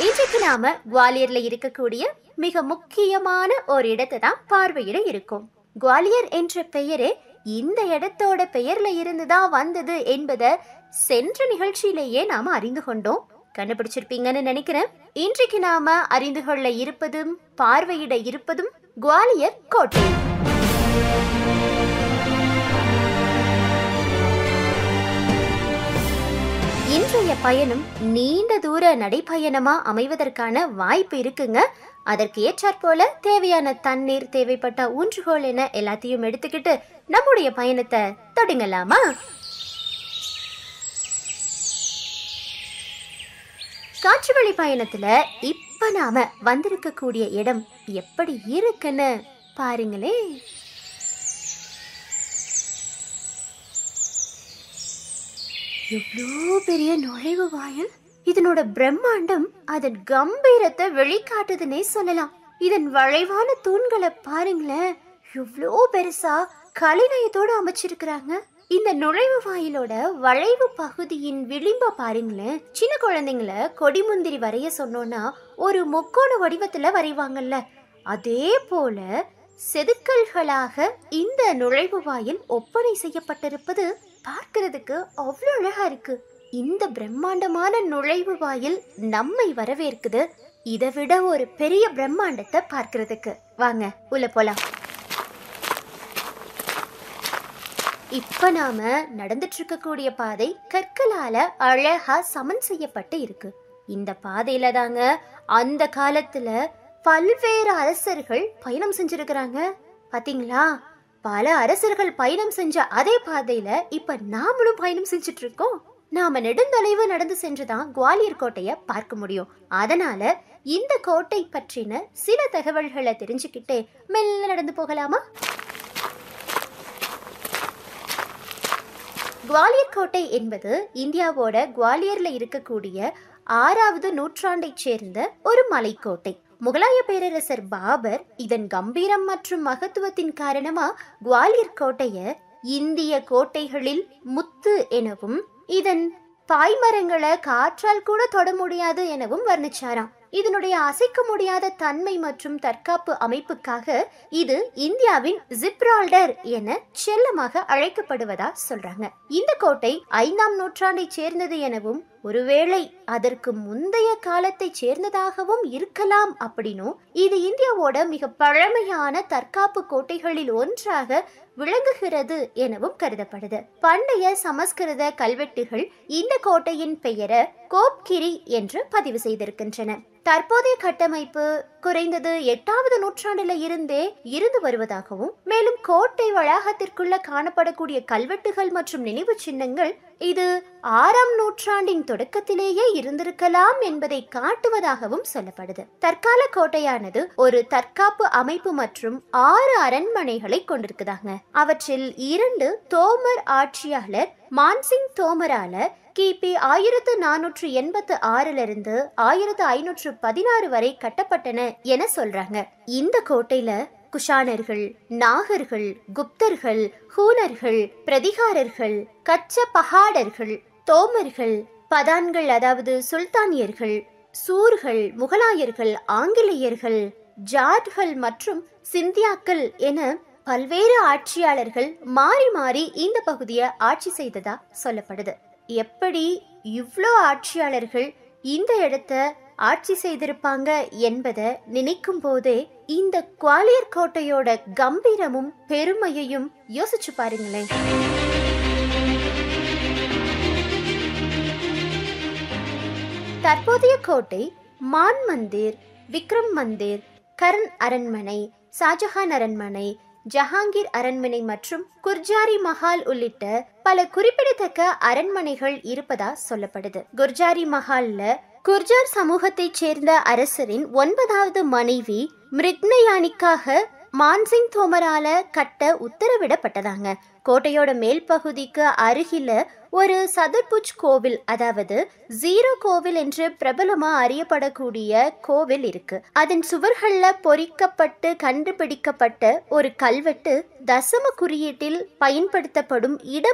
இன்றைக்கு நாம குவாலியர்ல இருக்கக்கூடிய மிக முக்கியமான ஒரு இடத்தை தான் பார்வையிட இருக்கோம் குவாலியர் என்ற பெயரே இந்த இடத்தோட பெயர்ல இருந்து தான் வந்தது என்பதை சென்ற நிகழ்ச்சியிலேயே நாம அறிந்து கொண்டோம் கண்டுபிடிச்சிருப்பீங்கன்னு நினைக்கிறேன் இன்றைக்கு நாம அறிந்து கொள்ள இருப்பதும் பார்வையிட இருப்பதும் குவாலியர் கோட்டை இன்றைய பயணம் நீண்ட தூர நடைப்பயணமா அமைவதற்கான வாய்ப்பு இருக்குங்க அதற்கு ஏற்றாற்போல தேவையான தண்ணீர் தேவைப்பட்ட ஊன்றுகோல் என எல்லாத்தையும் எடுத்துக்கிட்டு நம்முடைய பயணத்தை தொடங்கலாமா காற்று வழி பயணத்துல இப்ப நாம வந்திருக்கக்கூடிய இடம் எப்படி இருக்குன்னு பாருங்களே எவ்வளோ பெரிய நுழைவு வாயில் இதனோட பிரம்மாண்டம் அதன் கம்பீரத்தை வெளிக்காட்டுதுன்னே சொல்லலாம் இதன் வளைவான தூண்களை பாருங்களேன் எவ்வளோ பெருசா கலைநயத்தோட அமைச்சிருக்கிறாங்க இந்த நுழைவு வாயிலோட வளைவு பகுதியின் விளிம்ப பாருங்களேன் சின்ன குழந்தைங்கள கொடிமுந்திரி வரைய சொன்னோன்னா ஒரு முக்கோண வடிவத்துல வரைவாங்கல்ல அதே போல செதுக்கல்களாக இந்த நுழைவு வாயில் ஒப்பனை செய்யப்பட்டிருப்பது பார்க்கிறதுக்கு அவ்வளோ அழகா இருக்கு இந்த பிரம்மாண்டமான நுழைவு வாயில் நம்மை வரவேற்குது இதை விட ஒரு பெரிய பிரம்மாண்டத்தை பார்க்கிறதுக்கு வாங்க உள்ள போலாம் இப்ப நாம நடந்துட்டு இருக்கக்கூடிய பாதை கற்களால அழகா சமன் செய்யப்பட்டு இருக்கு இந்த பாதையில தாங்க அந்த காலத்துல பல்வேறு அரசர்கள் பயணம் செஞ்சிருக்கிறாங்க பாத்தீங்களா பல அரசர்கள் பயணம் செஞ்ச அதே பாதையில இப்ப நாமளும் பயணம் செஞ்சுட்டு இருக்கோம் நாம நெடுந்தொலைவு நடந்து சென்றுதான் குவாலியர் கோட்டைய பார்க்க முடியும் அதனால இந்த கோட்டை பற்றின சில தகவல்களை தெரிஞ்சுக்கிட்டே மெல்ல நடந்து போகலாமா குவாலியர் கோட்டை என்பது இந்தியாவோட குவாலியர்ல இருக்கக்கூடிய ஆறாவது நூற்றாண்டைச் சேர்ந்த ஒரு மலைக்கோட்டை முகலாய பேரரசர் பாபர் இதன் கம்பீரம் மற்றும் மகத்துவத்தின் காரணமா குவாலியர் கோட்டைய இந்திய கோட்டைகளில் முத்து எனவும் இதன் பாய்மரங்களை காற்றால் கூட தொட முடியாது எனவும் வர்ணிச்சாராம் இதனுடைய அசைக்க முடியாத தன்மை மற்றும் தற்காப்பு அமைப்புக்காக இது இந்தியாவின் ஜிப்ரால்டர் என செல்லமாக அழைக்கப்படுவதா சொல்றாங்க இந்த கோட்டை ஐந்தாம் நூற்றாண்டை சேர்ந்தது எனவும் ஒருவேளை அதற்கு முந்தைய காலத்தை சேர்ந்ததாகவும் இருக்கலாம் அப்படின்னும் இது இந்தியாவோட மிக பழமையான தற்காப்பு கோட்டைகளில் ஒன்றாக விளங்குகிறது எனவும் கருதப்படுது பண்டைய சமஸ்கிருத கல்வெட்டுகள் இந்த கோட்டையின் பெயரை கோப்கிரி என்று பதிவு செய்திருக்கின்றன தற்போதைய கட்டமைப்பு குறைந்தது எட்டாவது நூற்றாண்டுல இருந்தே இருந்து வருவதாகவும் மேலும் கோட்டை வளாகத்திற்குள்ள காணப்படக்கூடிய கல்வெட்டுகள் மற்றும் நினைவு சின்னங்கள் இது ஆறாம் நூற்றாண்டின் தொடக்கத்திலேயே இருந்திருக்கலாம் என்பதை காட்டுவதாகவும் சொல்லப்படுது தற்கால கோட்டையானது ஒரு தற்காப்பு அமைப்பு மற்றும் ஆறு அரண்மனைகளை கொண்டிருக்குதாங்க அவற்றில் இரண்டு தோமர் ஆட்சியாளர் மான்சிங் தோமரால கிபி ஆயிரத்து நானூற்று எண்பத்து ஆறுல இருந்து ஆயிரத்து ஐநூற்று பதினாறு வரை கட்டப்பட்டன என சொல்றாங்க இந்த கோட்டையில குஷானர்கள் நாகர்கள் குப்தர்கள் ஹூனர்கள் பிரதிகாரர்கள் கச்ச பகாடர்கள் தோமர்கள் பதான்கள் அதாவது சுல்தானியர்கள் சூர்கள் முகலாயர்கள் ஆங்கிலேயர்கள் ஜாட்கள் மற்றும் சிந்தியாக்கள் என பல்வேறு ஆட்சியாளர்கள் மாறி மாறி இந்த பகுதியை ஆட்சி செய்ததா சொல்லப்படுது எப்படி இவ்வளோ ஆட்சியாளர்கள் இந்த இடத்த ஆட்சி செய்திருப்பாங்க என்பதை நினைக்கும் போதே இந்த குவாலியர் கோட்டையோட கம்பீரமும் பெருமையையும் யோசிச்சு பாருங்களேன் தற்போதைய கோட்டை மான் மந்திர் விக்ரம் மந்திர் கரண் அரண்மனை ஷாஜஹான் அரண்மனை ஜஹாங்கீர் அரண்மனை மற்றும் குர்ஜாரி மஹால் உள்ளிட்ட பல குறிப்பிடத்தக்க அரண்மனைகள் இருப்பதா சொல்லப்படுது குர்ஜாரி மஹால்ல குர்ஜார் சமூகத்தைச் சேர்ந்த அரசரின் ஒன்பதாவது மனைவி மிருக்னயானிக்காக மான்சிங் தோமரால கட்ட உத்தரவிடப்பட்டதாங்க கோட்டையோட மேல் பகுதிக்கு அருகில ஒரு சதுர்புஜ் கோவில் அதாவது ஜீரோ கோவில் என்று பிரபலமா அறியப்படக்கூடிய கோவில் இருக்கு அதன் சுவர்கள்ல பொறிக்கப்பட்டு கண்டுபிடிக்கப்பட்ட ஒரு கல்வெட்டு தசம குறியீட்டில் பயன்படுத்தப்படும் இட